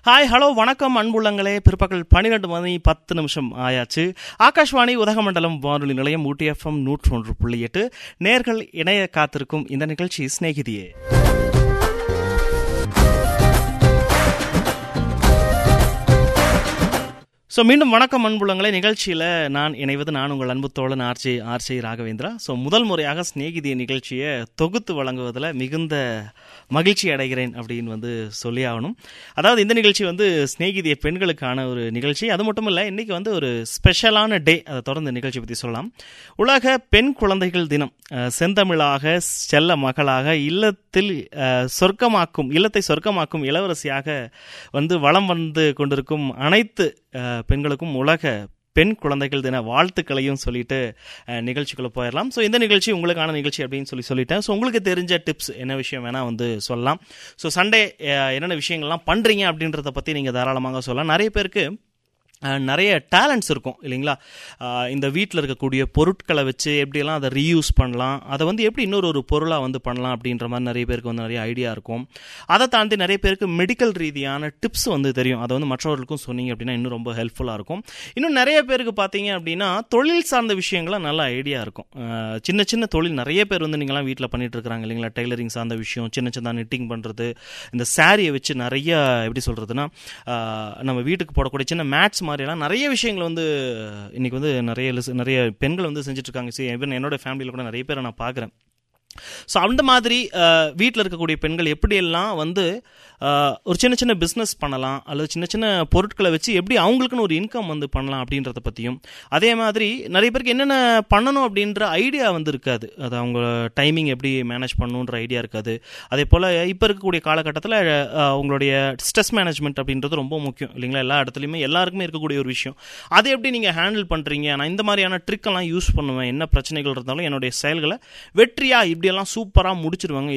hi hello வணக்கம் அன்புள்ளங்களே பிற்பகல் பன்னிரெண்டு மணி பத்து நிமிஷம் ஆயாச்சு ஆகாஷ்வாணி உதகமண்டலம் வானொலி நிலையம் ஊட்டி எஃப்எம் நூற்று ஒன்று புள்ளி எட்டு நேர்கள் இணைய காத்திருக்கும் இந்த நிகழ்ச்சி சிநேகிதியே ஸோ மீண்டும் வணக்கம் அன்புள்ளங்களே நிகழ்ச்சியில் நான் இணைவது நான் உங்கள் அன்பு தோழன் ஆர்ஜே ஆர்ஜே ராகவேந்திரா ஸோ முதல் முறையாக ஸ்நேகிதிய நிகழ்ச்சியை தொகுத்து வழங்குவதில் மிகுந்த மகிழ்ச்சி அடைகிறேன் அப்படின்னு வந்து சொல்லி ஆகணும் அதாவது இந்த நிகழ்ச்சி வந்து ஸ்நேகிதிய பெண்களுக்கான ஒரு நிகழ்ச்சி அது மட்டும் இல்லை இன்றைக்கி வந்து ஒரு ஸ்பெஷலான டே அதை தொடர்ந்து நிகழ்ச்சி பற்றி சொல்லலாம் உலக பெண் குழந்தைகள் தினம் அஹ், செந்தமிழாக செல்ல மகளாக இல்லத்தில் அஹ், சொர்க்கமாக்கும் இல்லத்தை சொர்க்கமாக்கும் இளவரசியாக வந்து வலம் வந்து கொண்டிருக்கும் அனைத்து அஹ், பெண்களுக்கும் உலக பெண் குழந்தைகள் தின வாழ்த்துக்களையும் சொல்லிட்டு அஹ், நிகழ்ச்சிக்குள்ள போயிடலாம் ஸோ இந்த நிகழ்ச்சி உங்களுக்கான நிகழ்ச்சி அப்படின்னு சொல்லி சொல்லிட்டேன் ஸோ உங்களுக்கு தெரிஞ்ச டிப்ஸ் என்ன விஷயம் வேணால் வந்து சொல்லலாம் ஸோ சண்டே என்னென்ன விஷயங்கள்லாம் பண்ணுறீங்க அப்படின்றத பற்றி நீங்கள் தாராளமாக சொல்லலாம் நிறைய பேருக்கு அஹ், நிறைய டேலண்ட்ஸ் இருக்கும் இல்லைங்களா அஹ், இந்த வீட்டில் இருக்கக்கூடிய பொருட்களை வச்சு எப்படியெல்லாம் அதை ரீயூஸ் பண்ணலாம் அதை வந்து எப்படி இன்னொரு ஒரு பொருளாக வந்து பண்ணலாம் அப்படின்ற மாதிரி நிறைய பேருக்கு வந்து நிறைய ஐடியா இருக்கும் அதை தாண்டி நிறைய பேருக்கு மெடிக்கல் ரீதியான டிப்ஸ் வந்து தெரியும் அதை வந்து மற்றவர்களுக்கும் சொன்னீங்க அப்படின்னா இன்னும் ரொம்ப ஹெல்ப்ஃபுல்லாக இருக்கும் இன்னும் நிறைய பேருக்கு பார்த்தீங்க அப்படின்னா தொழில் சார்ந்த விஷயங்கள்லாம் நல்ல ஐடியா இருக்கும் அஹ், சின்ன சின்ன தொழில் நிறைய பேர் வந்து நீங்களாம் வீட்டில் பண்ணிட்டு இருக்காங்க இல்லைங்களா டெய்லரிங் சார்ந்த விஷயம் சின்ன சின்ன நிட்டிங் பண்ணுறது இந்த சாரியை வச்சு நிறைய எப்படி சொல்கிறதுனா நம்ம வீட்டுக்கு போடக்கூடிய சின்ன மேட்ஸ் மாதிரியெல்லாம் நிறைய விஷயங்கள் வந்து இன்னைக்கு வந்து நிறைய லிஸ்- நிறைய பெண்கள் வந்து செஞ்சுட்டு இருக்காங்க சரி ஈவன் என்னோட ஃபேமிலியில் கூட நிறைய பேரை நான் பார்க்குறேன் ஸோ அந்த மாதிரி வீட்டில் இருக்கக்கூடிய பெண்கள் எப்படியெல்லாம் வந்து அஹ், ஒரு சின்ன சின்ன பிஸ்னஸ் பண்ணலாம் அல்லது சின்ன சின்ன பொருட்களை வச்சு எப்படி அவங்களுக்குன்னு ஒரு இன்கம் வந்து பண்ணலாம் அப்படின்றத பற்றியும் அதே மாதிரி நிறைய பேருக்கு என்னென்ன பண்ணணும் அப்படின்ற ஐடியா வந்து இருக்காது அது அவங்க டைமிங் எப்படி மேனேஜ் பண்ணணுன்ற ஐடியா இருக்காது அதே போல் இப்போ இருக்கக்கூடிய காலகட்டத்தில் உங்களுடைய ஸ்ட்ரெஸ் மேனேஜ்மெண்ட் அப்படின்றது ரொம்ப முக்கியம் இல்லைங்களா எல்லா இடத்துலையுமே எல்லாருக்குமே இருக்கக்கூடிய ஒரு விஷயம் அதை எப்படி நீங்கள் ஹேண்டில் பண்ணுறீங்க நான் இந்த மாதிரியான ட்ரிக்கெல்லாம் யூஸ் பண்ணுவேன் என்ன பிரச்சனைகள் இருந்தாலும் என்னுடைய செயல்களை வெற்றியாக இப்படியெல்லாம் சூப்பராக முடிச்சிருவாங்க